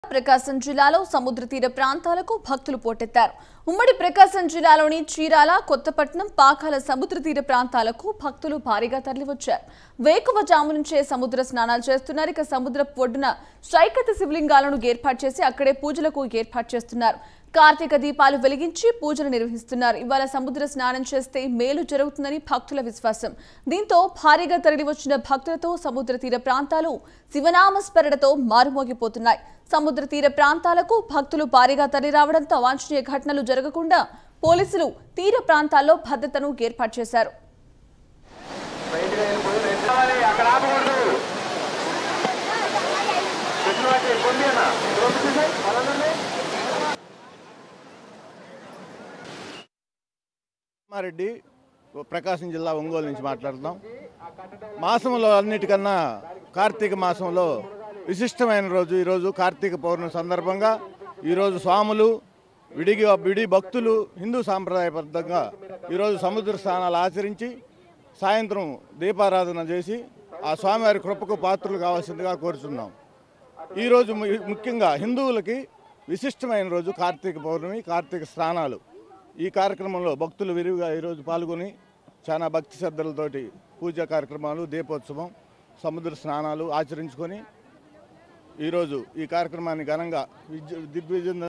ప్రకాశం జిల్లాలో సముద్ర తీర ప్రాంతాలకు భక్తులు పోటెత్తారు ఉమ్మడి ప్రకాశం జిల్లాలోని చీరాల కొత్తపట్నం పాకాల సముద్ర తీర ప్రాంతాలకు భక్తులు భారీగా తరలివచ్చారు వేకువజాము నుంచే సముద్ర స్నానాలు చేస్తున్నారు ఇక సముద్ర ఒడ్డున శైకత శివలింగాలను ఏర్పాటు చేసి అక్కడే పూజలకు ఏర్పాటు చేస్తున్నారు కార్తీక దీపాలు వెలిగించి పూజలు నిర్వహిస్తున్నారు ఇవాళ సముద్ర స్నానం చేస్తే మేలు జరుగుతుందని భక్తుల విశ్వాసం దీంతో భారీగా తరలివచ్చిన భక్తులతో సముద్ర తీర ప్రాంతాలు శివనామస్మరణతో మారుమోగిపోతున్నాయి సముద్ర తీర ప్రాంతాలకు భక్తులు భారీగా తరలిరావడంతో అవాంఛనీయ ఘటనలు జరగకుండా పోలీసులు తీర ప్రాంతాల్లో భద్రతను ఏర్పాటు చేశారు అక్కడ ఆపకూడదు పెట్టిన వాటి పొంది అన్న అలానే రెడ్డి ప్రకాశం జిల్లా ఒంగోలు నుంచి మాట్లాడుతున్నాం మాసంలో అన్నిటికన్నా కార్తీక మాసంలో విశిష్టమైన రోజు ఈరోజు కార్తీక పౌర్ణమి సందర్భంగా ఈరోజు స్వాములు విడిగి విడి భక్తులు హిందూ సాంప్రదాయబద్ధంగా ఈరోజు సముద్ర స్నానాలు ఆచరించి సాయంత్రం దీపారాధన చేసి ఆ స్వామివారి కృపకు పాత్రలు కావాల్సిందిగా కోరుతున్నాం ఈరోజు ము- ముఖ్యంగా హిందువులకి విశిష్టమైన రోజు కార్తీక పౌర్ణమి కార్తీక స్నానాలు ఈ కార్యక్రమంలో భక్తులు విరివిగా ఈరోజు పాల్గొని చాలా భక్తి శ్రద్ధలతోటి పూజా కార్యక్రమాలు దీపోత్సవం సముద్ర స్నానాలు ఆచరించుకొని ఈరోజు ఈ కార్యక్రమాన్ని ఘనంగా విజ దిగ్విజయం